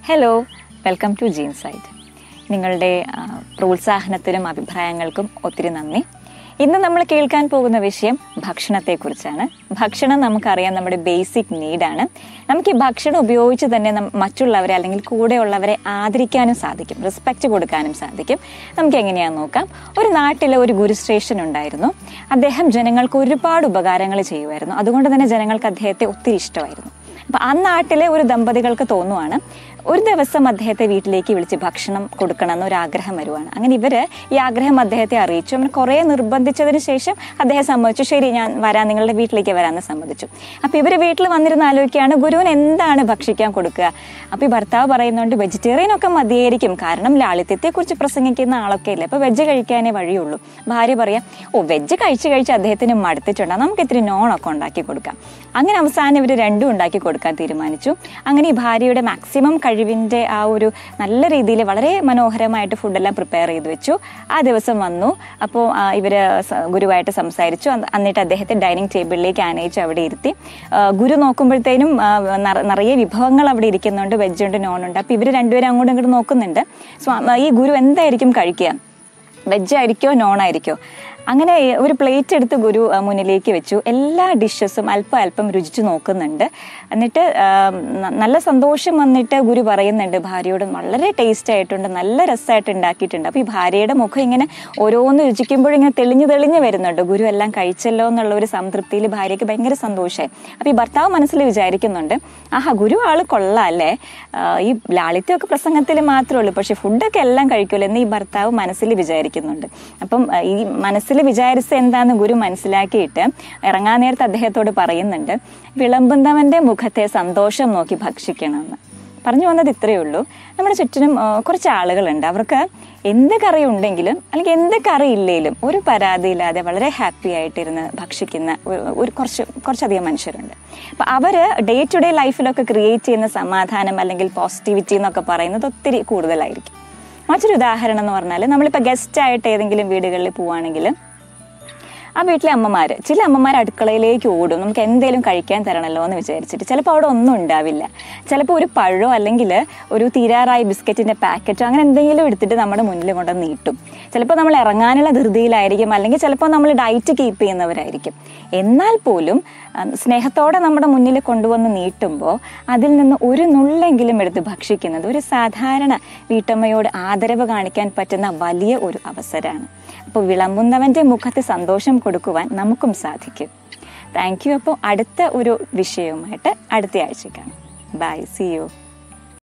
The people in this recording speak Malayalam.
hello welcome to gene site നിങ്ങളുടെ ആ, പ്രോത്സാഹനത്തിനും അഭിപ്രായങ്ങൾക്കും ഒത്തിരി നന്ദി ഇന്ന് നമ്മൾ കേൾക്കാൻ പോകുന്ന വിഷയം ഭക്ഷണത്തെക്കുറിച്ചാണ് ഭക്ഷണം നമുക്കറിയാം നമ്മുടെ ബേസിക് നീഡാണ് നമുക്ക് ഈ ഭക്ഷണം ഉപയോഗിച്ച് തന്നെ നം- മറ്റുള്ളവരെ അല്ലെങ്കിൽ കൂടെയുള്ളവരെ ആദരിക്കാനും സാധിക്കും റെസ്പെക്റ്റ് കൊടുക്കാനും സാധിക്കും നമുക്ക് എങ്ങനെയാന്ന് നോക്കാം ഒരു നാട്ടിലെ ഒരു ഗുരുശ്രേഷ്ഠൻ ഉണ്ടായിരുന്നു അദ്ദേഹം ജനങ്ങൾക്ക് ഒരുപാട് ഉപകാരങ്ങൾ ചെയ്യുമായിരുന്നു അതുകൊണ്ട് തന്നെ ജനങ്ങൾക്ക് അദ്ദേഹത്തെ ഒത്തിരി ഇഷ്ടമായിരുന്നു അപ്പൊ ആ നാട്ടിലെ ഒരു ദമ്പതികൾക്ക് തോന്നുവാണ് ഒരു ദിവസം അദ്ദേഹത്തെ വീട്ടിലേക്ക് വിളിച്ച് ഭക്ഷണം കൊടുക്കണം എന്നൊരു ആഗ്രഹം വരുവാണ് അങ്ങനെ ഇവര് ഈ ആഗ്രഹം അദ്ദേഹത്തെ അറിയിച്ചു അങ്ങനെ കുറെ നിർബന്ധിച്ചതിന് ശേഷം അദ്ദേഹം സമ്മതിച്ചു ശരി ഞാൻ വരാം നിങ്ങളുടെ വീട്ടിലേക്ക് വരാമെന്ന് സമ്മതിച്ചു അപ്പൊ ഇവര് വീട്ടിൽ വന്നിരുന്ന് ആലോചിക്കുകയാണ് ഗുരുവിന് എന്താണ് ഭക്ഷിക്കാൻ കൊടുക്കുക അപ്പൊ ഈ ഭർത്താവ് പറയുന്നുണ്ട് വെജിറ്റേറിയൻ ഒക്കെ മതിയായിരിക്കും കാരണം ലാളിത്യത്തെ കുറിച്ച് പ്രസംഗിക്കുന്ന ആളൊക്കെ ഇല്ലേ അപ്പൊ വെജ് കഴിക്കാനേ വഴിയുള്ളൂ ഭാര്യ പറയാം ഓ വെജ് കഴിച്ച് കഴിച്ച് അദ്ദേഹത്തിന് മടുത്തിട്ടുണ്ട് നമുക്ക് ഇത്തിരി നോണൊക്കെ ഉണ്ടാക്കി കൊടുക്കാം അങ്ങനെ അവസാനം ഇവർ രണ്ടും ഉണ്ടാക്കി കൊടുക്കാൻ തീരുമാനിച്ചു അങ്ങനെ ഈ ഭാര്യയുടെ മാക്സിമം കഴിവിന്റെ ആ ഒരു നല്ല രീതിയിൽ വളരെ മനോഹരമായിട്ട് ഫുഡെല്ലാം പ്രിപ്പയർ ചെയ്ത് വെച്ചു ആ ദിവസം വന്നു അപ്പോൾ ഇവര് സ- ഗുരുവായിട്ട് സംസാരിച്ചു അന്ന് എന്നിട്ട് അദ്ദേഹത്തെ ഡൈനിങ് ടേബിളിലേക്ക് ആനയിച്ച് അവിടെ ഇരുത്തി ആ, ഗുരു നോക്കുമ്പോഴത്തേനും ആ, നിറ- നിറയെ വിഭവങ്ങൾ അവിടെ ഇരിക്കുന്നുണ്ട് വെജ് ഉണ്ട് നോൺ ഉണ്ട് അപ്പൊ ഇവര് രണ്ടുപേരും അങ്ങോട്ടും ഇങ്ങോട്ടും നോക്കുന്നുണ്ട് സ്വാ- ഈ ഗുരു എന്തായിരിക്കും കഴിക്കുക വെജ് ആയിരിക്കോ നോൺ ആയിരിക്കോ അങ്ങനെ ഒരു പ്ലേറ്റ് എടുത്ത് ഗുരു ആ, മുന്നിലേക്ക് വെച്ചു എല്ലാ ഡിഷസും അല്പം അല്പം രുചിച്ചു നോക്കുന്നുണ്ട് എന്നിട്ട് ആ, ന- നല്ല സന്തോഷം വന്നിട്ട് ഗുരു പറയുന്നുണ്ട് ഭാര്യയോട് വളരെ ടേസ്റ്റ് ആയിട്ടുണ്ട് നല്ല രസമായിട്ട് ഉണ്ടാക്കിയിട്ടുണ്ട് അപ്പൊ ഈ ഭാര്യയുടെ മുഖം ഇങ്ങനെ ഓരോന്ന് രുചിക്കുമ്പോഴും ഇങ്ങനെ തെളിഞ്ഞു തെളിഞ്ഞു വരുന്നുണ്ട് ഗുരു എല്ലാം കഴിച്ചല്ലോ എന്നുള്ള ഒരു സംതൃപ്തിയിൽ ഭാര്യയ്ക്ക് ഭയങ്കര സന്തോഷമായി അപ്പൊ ഈ ഭർത്താവ് മനസ്സിൽ വിചാരിക്കുന്നുണ്ട് ആഹാ ഗുരു ആള് കൊള്ളാം അല്ലേ ആ, ഈ ലാളിത്യമൊക്കെ പ്രസംഗത്തിൽ മാത്രമേ ഉള്ളൂ പക്ഷെ ഫുഡൊക്കെ എല്ലാം കഴിക്കുമല്ലോ എന്ന് ഈ ഭർത്താവ് മനസ്സിൽ വിചാരിക്കുന്നുണ്ട് അപ്പം ആ, ഈ മനസ്സിൽ വിചാരിച്ച എന്താന്ന് ഗുരു മനസ്സിലാക്കിയിട്ട് ഇറങ്ങാൻ നേരത്ത് അദ്ദേഹത്തോട് പറയുന്നുണ്ട് വിളമ്പുന്നവന്റെ മുഖത്തെ സന്തോഷം നോക്കി ഭക്ഷിക്കണമെന്ന് പറഞ്ഞു വന്നത് ഇത്രയേ ഉള്ളൂ നമ്മുടെ ചുറ്റിനും ആ, കുറച്ച് ആളുകളുണ്ട് അവർക്ക് എന്ത് കറി ഉണ്ടെങ്കിലും അല്ലെങ്കിൽ എന്ത് കറി ഇല്ലെങ്കിലും ഒരു പരാതിയില്ലാതെ വളരെ ഹാപ്പി ആയിട്ടിരുന്ന് ഭക്ഷിക്കുന്ന ഒരു- ഒരു കുറച്ച് കുറച്ചധികം മനുഷ്യരുണ്ട് അപ്പൊ അവര് ഡേ ടു ഡേ ലൈഫിലൊക്കെ ക്രിയേറ്റ് ചെയ്യുന്ന സമാധാനം അല്ലെങ്കിൽ പോസിറ്റിവിറ്റി എന്നൊക്കെ പറയുന്നത് ഒത്തിരി കൂടുതലായിരിക്കും മറ്റൊരു ഉദാഹരണം എന്ന് പറഞ്ഞാൽ നമ്മളിപ്പോൾ ഗസ്റ്റ് ആയിട്ട് ഏതെങ്കിലും വീടുകളിൽ പോവുകയാണെങ്കിൽ ആ വീട്ടിലെ അമ്മമാര് ചില അമ്മമാർ അടുക്കളയിലേക്ക് ഓടും നമുക്ക് എന്തെങ്കിലും കഴിക്കാൻ തരണമല്ലോ എന്ന് വിചാരിച്ചിട്ട് ചിലപ്പോൾ അവിടെ ഒന്നും ഉണ്ടാവില്ല ചിലപ്പോൾ ഒരു പഴമോ അല്ലെങ്കിൽ ഒരു തീരാറായ ബിസ്ക്കറ്റിന്റെ പാക്കറ്റോ അങ്ങനെ എന്തെങ്കിലും എടുത്തിട്ട് നമ്മുടെ മുന്നിൽ കൊണ്ട് നീട്ടും ചിലപ്പോൾ നമ്മൾ ഇറങ്ങാനുള്ള ധൃതിയിലായിരിക്കും അല്ലെങ്കിൽ ചിലപ്പോൾ നമ്മൾ ഡയറ്റ് കീപ്പ് ചെയ്യുന്നവരായിരിക്കും എന്നാൽ പോലും ആ, സ്നേഹത്തോടെ നമ്മുടെ മുന്നിൽ കൊണ്ടുവന്ന് നീട്ടുമ്പോൾ അതിൽ നിന്ന് ഒരു നുള്ളെങ്കിലും എടുത്ത് ഭക്ഷിക്കുന്നത് ഒരു സാധാരണ വീട്ടമ്മയോട് ആദരവ് കാണിക്കാൻ പറ്റുന്ന വലിയ ഒരു അവസരമാണ് അപ്പോൾ വിളമ്പുന്നവന്റെ മുഖത്ത് സന്തോഷം കൊടുക്കുവാൻ നമുക്കും സാധിക്കും താങ്ക് യു അപ്പോൾ അടുത്ത ഒരു വിഷയവുമായിട്ട് അടുത്ത ആഴ്ച കാണാം ബൈ സി യു